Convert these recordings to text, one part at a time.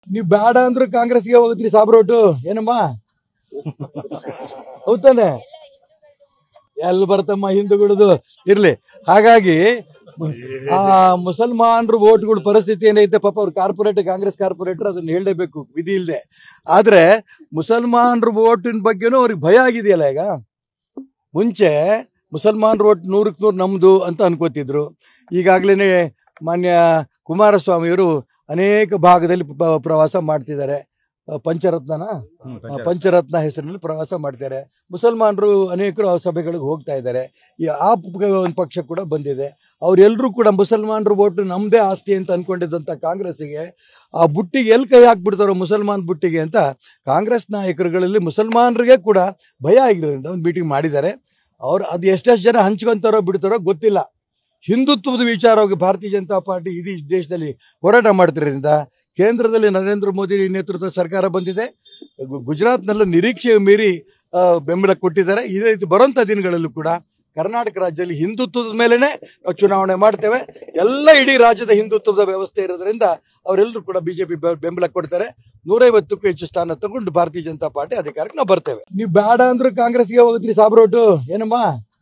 ನೀವು ಬೇಡ ಅಂದ್ರೂ ಕಾಂಗ್ರೆಸ್ಗೆ ಹೋಗತ್ರಿ ಸಾಬ್ರೋಟು ಏನಮ್ಮ ಹೌದಾನೆ ಎಲ್ಲಿ ಬರ್ತಮ್ಮ ಹಿಂದೂಗಳದು ಇರ್ಲಿ ಹಾಗಾಗಿ ಆ ಮುಸಲ್ಮಾನರು ವೋಟ್ಗಳ ಪರಿಸ್ಥಿತಿ ಏನೈತೆ ಪಾಪ ಅವ್ರು ಕಾರ್ಪೊರೇಟ್ ಕಾಂಗ್ರೆಸ್ ಕಾರ್ಪೊರೇಟರ್ ಅದನ್ನ ಹೇಳಲೇಬೇಕು ವಿಧಿ ಇಲ್ಲದೆ ಆದ್ರೆ ಮುಸಲ್ಮಾನರು ವೋಟಿನ ಬಗ್ಗೆನೂ ಅವ್ರಿಗೆ ಭಯ ಆಗಿದೆಯಲ್ಲ ಈಗ ಮುಂಚೆ ಮುಸಲ್ಮಾನರು ವೋಟ್ ನೂರಕ್ಕೆ ನೂರು ನಮ್ದು ಅಂತ ಅನ್ಕೋತಿದ್ರು ಈಗಾಗಲೇ ಮಾನ್ಯ ಕುಮಾರಸ್ವಾಮಿಯವರು ಅನೇಕ ಭಾಗದಲ್ಲಿ ಪ- ಪ್ರವಾಸ ಮಾಡ್ತಿದ್ದಾರೆ ಆ, ಪಂಚರತ್ನನ ಆ, ಪಂಚರತ್ನ ಹೆಸರಿನಲ್ಲಿ ಪ್ರವಾಸ ಮಾಡ್ತಾರೆ ಮುಸಲ್ಮಾನರು ಅನೇಕರು ಆ ಸಭೆಗಳಿಗೆ ಹೋಗ್ತಾ ಇದ್ದಾರೆ ಈ ಆ ಪ- ಒಂದು ಪಕ್ಷ ಕೂಡ ಬಂದಿದೆ ಅವರೆಲ್ಲರೂ ಕೂಡ ಮುಸಲ್ಮಾನರು ವೋಟ್ ನಮ್ಮದೇ ಆಸ್ತಿ ಅಂತ ಅನ್ಕೊಂಡಿದ್ದಂಥ ಕಾಂಗ್ರೆಸ್ಸಿಗೆ ಆ ಬುಟ್ಟಿಗೆ ಎಲ್ಲಿ ಕೈ ಹಾಕ್ಬಿಡ್ತಾರೋ ಮುಸಲ್ಮಾನ್ ಬುಟ್ಟಿಗೆ ಅಂತ ಕಾಂಗ್ರೆಸ್ ನಾಯಕರುಗಳಲ್ಲಿ ಮುಸಲ್ಮಾನರಿಗೆ ಕೂಡ ಭಯ ಆಗಿರೋದ್ರಿಂದ ಒಂದು ಮೀಟಿಂಗ್ ಮಾಡಿದ್ದಾರೆ ಅವ್ರು ಅದು ಎಷ್ಟೆಷ್ಟು ಜನ ಹಂಚ್ಕೊಂತಾರೋ ಬಿಡ್ತಾರೋ ಗೊತ್ತಿಲ್ಲ ಹಿಂದುತ್ವದ ವಿಚಾರವಾಗಿ ಭಾರತೀಯ ಜನತಾ ಪಾರ್ಟಿ ಇಡೀ ದೇಶದಲ್ಲಿ ಹೋರಾಟ ಮಾಡ್ತಿರೋದ್ರಿಂದ ಕೇಂದ್ರದಲ್ಲಿ ನರೇಂದ್ರ ಮೋದಿ ನೇತೃತ್ವದ ಸರ್ಕಾರ ಬಂದಿದೆ ಗು- ಗುಜರಾತ್ನಲ್ಲೂ ನಿರೀಕ್ಷೆ ಮೀರಿ ಆ, ಬೆಂಬಲ ಕೊಟ್ಟಿದ್ದಾರೆ ಇದೇ ರೀತಿ ಬರುವಂಥ ದಿನಗಳಲ್ಲೂ ಕೂಡ ಕರ್ನಾಟಕ ರಾಜ್ಯದಲ್ಲಿ ಹಿಂದುತ್ವದ ಮೇಲೆನೆ ನಾವು ಚುನಾವಣೆ ಮಾಡ್ತೇವೆ ಎಲ್ಲ ಇಡೀ ರಾಜ್ಯದ ಹಿಂದುತ್ವದ ವ್ಯವಸ್ಥೆ ಇರೋದ್ರಿಂದ ಅವರೆಲ್ಲರೂ ಕೂಡ ಬಿಜೆಪಿ ಬೆಂಬಲ ಕೊಡ್ತಾರೆ ನೂರೈವತ್ತಕ್ಕೂ ಹೆಚ್ಚು ಸ್ಥಾನ ತಗೊಂಡು ಭಾರತೀಯ ಜನತಾ ಪಾರ್ಟಿ ಅಧಿಕಾರಕ್ಕೆ ನಾವು ಬರ್ತೇವೆ ನೀವು ಬೇಡ ಅಂದ್ರೂ ಕಾಂಗ್ರೆಸ್ಗೆ ಹೋಗತ್ರಿ ಸಾಬ್ರೋಟು ಏನಮ್ಮ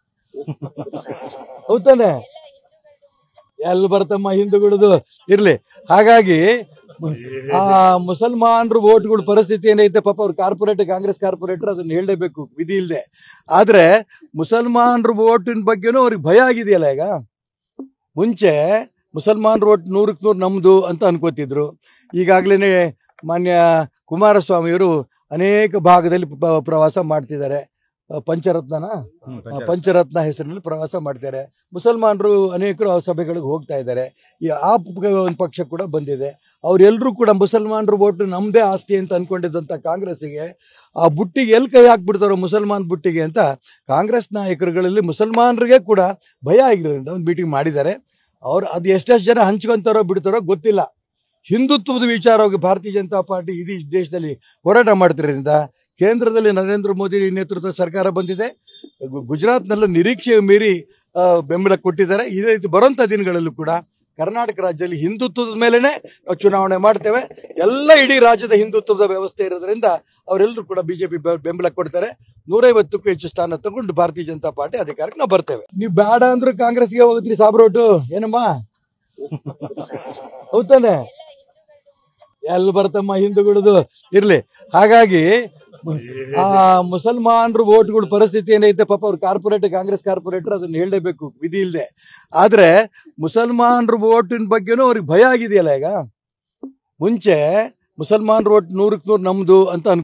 ಹೌದಾನೆ ಎಲ್ಲಿ ಬರ್ತಮ್ಮ ಹಿಂದೂಗಳದು ಇರ್ಲಿ ಹಾಗಾಗಿ ಆ ಮುಸಲ್ಮಾನರು ವೋಟ್ಗಳ ಪರಿಸ್ಥಿತಿ ಏನೈತೆ ಪಾಪ ಅವ್ರು ಕಾರ್ಪೊರೇಟ್ ಕಾಂಗ್ರೆಸ್ ಕಾರ್ಪೊರೇಟರ್ ಅದನ್ನ ಹೇಳಲೇಬೇಕು ವಿಧಿ ಇಲ್ಲದೆ ಆದ್ರೆ ಮುಸಲ್ಮಾನರು ವೋಟಿನ ಬಗ್ಗೆನೂ ಅವ್ರಿಗೆ ಭಯ ಆಗಿದೆಯಲ್ಲ ಈಗ ಮುಂಚೆ ಮುಸಲ್ಮಾನರು ವೋಟ್ ನೂರಕ್ಕೆ ನೂರು ನಮ್ದು ಅಂತ ಅನ್ಕೋತಿದ್ರು ಈಗಾಗಲೇ ಮಾನ್ಯ ಕುಮಾರಸ್ವಾಮಿಯವರು ಅನೇಕ ಭಾಗದಲ್ಲಿ ಪ- ಪ್ರವಾಸ ಮಾಡ್ತಿದ್ದಾರೆ ಆ, ಪಂಚರತ್ನನ ಆ, ಪಂಚರತ್ನ ಹೆಸರಿನಲ್ಲಿ ಪ್ರವಾಸ ಮಾಡ್ತಾರೆ ಮುಸಲ್ಮಾನರು ಅನೇಕರು ಆ ಸಭೆಗಳಿಗೆ ಹೋಗ್ತಾ ಇದ್ದಾರೆ ಈ ಆ ಪ- ಒಂದು ಪಕ್ಷ ಕೂಡ ಬಂದಿದೆ ಅವರೆಲ್ಲರೂ ಕೂಡ ಮುಸಲ್ಮಾನರು ವೋಟ್ ನಮ್ಮದೇ ಆಸ್ತಿ ಅಂತ ಅನ್ಕೊಂಡಿದ್ದಂಥ ಕಾಂಗ್ರೆಸ್ಸಿಗೆ ಆ ಬುಟ್ಟಿಗೆ ಎಲ್ಲಿ ಕೈ ಹಾಕ್ಬಿಡ್ತಾರೋ ಮುಸಲ್ಮಾನ್ ಬುಟ್ಟಿಗೆ ಅಂತ ಕಾಂಗ್ರೆಸ್ ನಾಯಕರುಗಳಲ್ಲಿ ಮುಸಲ್ಮಾನರಿಗೆ ಕೂಡ ಭಯ ಆಗಿರೋದ್ರಿಂದ ಒಂದು ಮೀಟಿಂಗ್ ಮಾಡಿದ್ದಾರೆ ಅವ್ರು ಅದು ಎಷ್ಟೆಷ್ಟು ಜನ ಹಂಚ್ಕೊಂತಾರೋ ಬಿಡ್ತಾರೋ ಗೊತ್ತಿಲ್ಲ ಹಿಂದುತ್ವದ ವಿಚಾರವಾಗಿ ಭಾರತೀಯ ಜನತಾ ಪಾರ್ಟಿ ಇಡೀ ದೇಶದಲ್ಲಿ ಹೋರಾಟ ಮಾಡ್ತಿರೋದ್ರಿಂದ ಕೇಂದ್ರದಲ್ಲಿ ನರೇಂದ್ರ ಮೋದಿ ನೇತೃತ್ವದ ಸರ್ಕಾರ ಬಂದಿದೆ ಗು- ಗುಜರಾತ್ನಲ್ಲೂ ನಿರೀಕ್ಷೆ ಮೀರಿ ಆ, ಬೆಂಬಲ ಕೊಟ್ಟಿದ್ದಾರೆ ಇದೇ ರೀತಿ ಬರುವಂಥ ದಿನಗಳಲ್ಲೂ ಕೂಡ ಕರ್ನಾಟಕ ರಾಜ್ಯದಲ್ಲಿ ಹಿಂದುತ್ವದ ಮೇಲೆನೆ ನಾವು ಚುನಾವಣೆ ಮಾಡ್ತೇವೆ ಎಲ್ಲ ಇಡೀ ರಾಜ್ಯದ ಹಿಂದುತ್ವದ ವ್ಯವಸ್ಥೆ ಇರೋದ್ರಿಂದ ಅವರೆಲ್ಲರೂ ಕೂಡ ಬಿಜೆಪಿ ಬೆಂಬಲ ಕೊಡ್ತಾರೆ ನೂರೈವತ್ತಕ್ಕೂ ಹೆಚ್ಚು ಸ್ಥಾನ ತಗೊಂಡು ಭಾರತೀಯ ಜನತಾ ಪಾರ್ಟಿ ಅಧಿಕಾರಕ್ಕೆ ನಾವು ಬರ್ತೇವೆ ನೀವು ಬೇಡ ಅಂದ್ರೂ ಕಾಂಗ್ರೆಸ್ಗೆ ಹೋಗತ್ರಿ ಸಾಬ್ರೋಟು ಏನಮ್ಮ ಹೌದಾನೆ ಎಲ್ಲಿ ಬರ್ತಮ್ಮ ಹಿಂದೂಗಳದು ಇರ್ಲಿ ಹಾಗಾಗಿ ಆ ಮುಸಲ್ಮಾನರು ವೋಟ್ಗಳ ಪರಿಸ್ಥಿತಿ ಏನೈತೆ ಪಾಪ ಅವ್ರು ಕಾರ್ಪೊರೇಟ್ ಕಾಂಗ್ರೆಸ್ ಕಾರ್ಪೊರೇಟರ್ ಅದನ್ನ ಹೇಳಲೇಬೇಕು ವಿಧಿ ಇಲ್ಲದೆ ಆದ್ರೆ ಮುಸಲ್ಮಾನರು ವೋಟಿನ ಬಗ್ಗೆನೂ ಅವ್ರಿಗೆ ಭಯ ಆಗಿದೆಯಲ್ಲ ಈಗ ಮುಂಚೆ ಮುಸಲ್ಮಾನರು ವೋಟ್ ನೂರಕ್ಕೆ ನೂರು ನಮ್ದು ಅಂತ ಅನ್ಕೊ